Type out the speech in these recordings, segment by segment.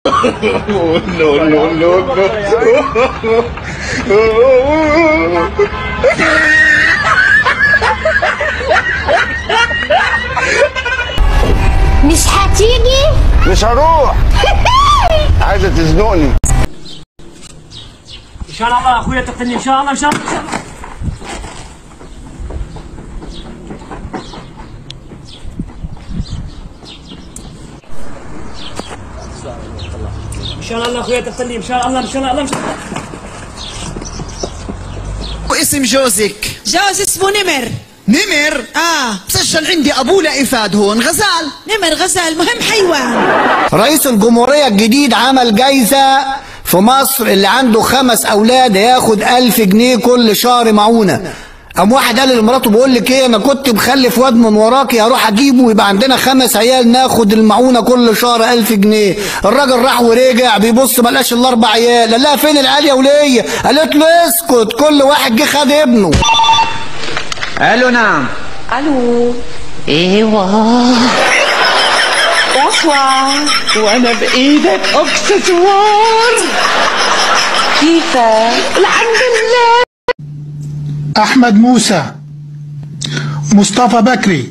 no, no, no, no. مش هتيجي مش هروح عايزة تزنقني ان شاء الله اخويا تقتلني ان شاء الله ان شاء الله ان شاء الله ان شاء الله اخويا تقتلني ان شاء الله ان شاء الله ان شاء الله واسم جوزك جوز اسمه نمر نمر اه سجل عندي ابونا افاد هون غزال نمر غزال مهم حيوان رئيس الجمهورية الجديد عمل جايزة في مصر اللي عنده خمس أولاد هياخد ألف جنيه كل شهر معونة قام واحد قال لمراته بقول لك ايه انا كنت مخلف واد من وراكي هروح اجيبه ويبقى عندنا خمس عيال ناخد المعونه كل شهر ألف جنيه الراجل راح ورجع بيبص ما لقاش الا اربع عيال قال لها فين العيال يا وليه قالت له اسكت كل واحد جه خد ابنه الو نعم الو ايوه بونسوار وانا بايدك اكسسوار كيفك؟ الحمد لله أحمد موسى مصطفى بكري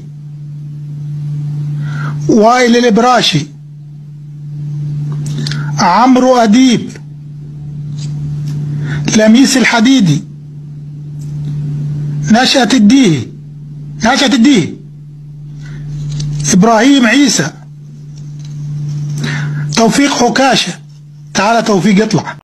وائل الإبراشي عمرو أديب لميس الحديدي نشأة الديهي نشأة الديهي إبراهيم عيسى توفيق حكاشة تعالى توفيق اطلع